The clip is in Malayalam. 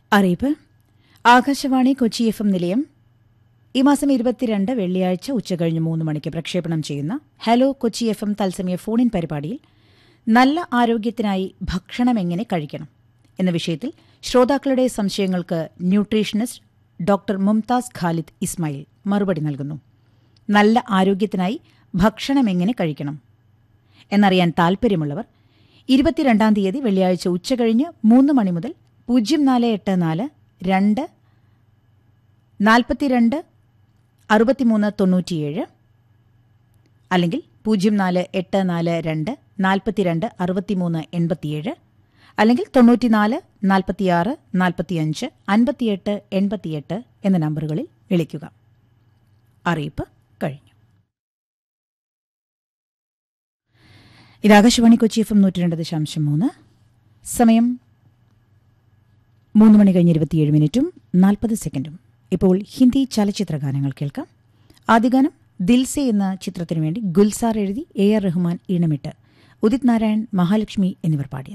അറിയിപ്പ് ആകാശവാണി കൊച്ചി എഫ് എം നിലയം ഈ മാസം ഇരുപത്തിരണ്ട് വെള്ളിയാഴ്ച ഉച്ചകഴിഞ്ഞ് മൂന്ന് മണിക്ക് പ്രക്ഷേപണം ചെയ്യുന്ന ഹലോ കൊച്ചി എഫ് എം തത്സമയ ഫോണിൻ പരിപാടിയിൽ നല്ല ആരോഗ്യത്തിനായി ഭക്ഷണം എങ്ങനെ കഴിക്കണം എന്ന വിഷയത്തിൽ ശ്രോതാക്കളുടെ സംശയങ്ങൾക്ക് ന്യൂട്രീഷനിസ്റ്റ് ഡോക്ടർ മുംതാസ് ഖാലിദ് ഇസ്മായിൽ മറുപടി നൽകുന്നു നല്ല ആരോഗ്യത്തിനായി ഭക്ഷണം എങ്ങനെ കഴിക്കണം എന്നറിയാൻ താൽപ്പര്യമുള്ളവർ ഇരുപത്തിരണ്ടാം തീയതി വെള്ളിയാഴ്ച ഉച്ചകഴിഞ്ഞ് മൂന്ന് മണി മുതൽ പൂജ്യം നാല് എട്ട് നാല് രണ്ട് നാൽപ്പത്തിരണ്ട് അറുപത്തിമൂന്ന് തൊണ്ണൂറ്റിയേഴ് അല്ലെങ്കിൽ പൂജ്യം നാല് എട്ട് നാല് രണ്ട് നാൽപ്പത്തിരണ്ട് അറുപത്തിമൂന്ന് എൺപത്തിയേഴ് അല്ലെങ്കിൽ തൊണ്ണൂറ്റിനാല് നാൽപ്പത്തിയാറ് നാൽപ്പത്തിയഞ്ച് അൻപത്തിയെട്ട് എൺപത്തിയെട്ട് എന്ന നമ്പറുകളിൽ വിളിക്കുക അറിയിപ്പ് കഴിഞ്ഞു ഇത് ആകാശവാണി കൊച്ചി എഫ് എം നൂറ്റി രണ്ട് ദശാംശം മൂന്ന് സമയം മൂന്ന് മണി കഴിഞ്ഞ് ഇരുപത്തിയേഴ് മിനിറ്റും നാൽപ്പത് സെക്കൻഡും ഇപ്പോൾ ഹിന്ദി ചലച്ചിത്ര ഗാനങ്ങൾ കേൾക്കാം ആദ്യ ഗാനം ദിൽസെ എന്ന ചിത്രത്തിനു വേണ്ടി ഗുൽസാർ എഴുതി എ ആർ റഹ്മാൻ ഈണമിട്ട് ഉദിത് നാരായൺ മഹാലക്ഷ്മി എന്നിവർ പാടിയത്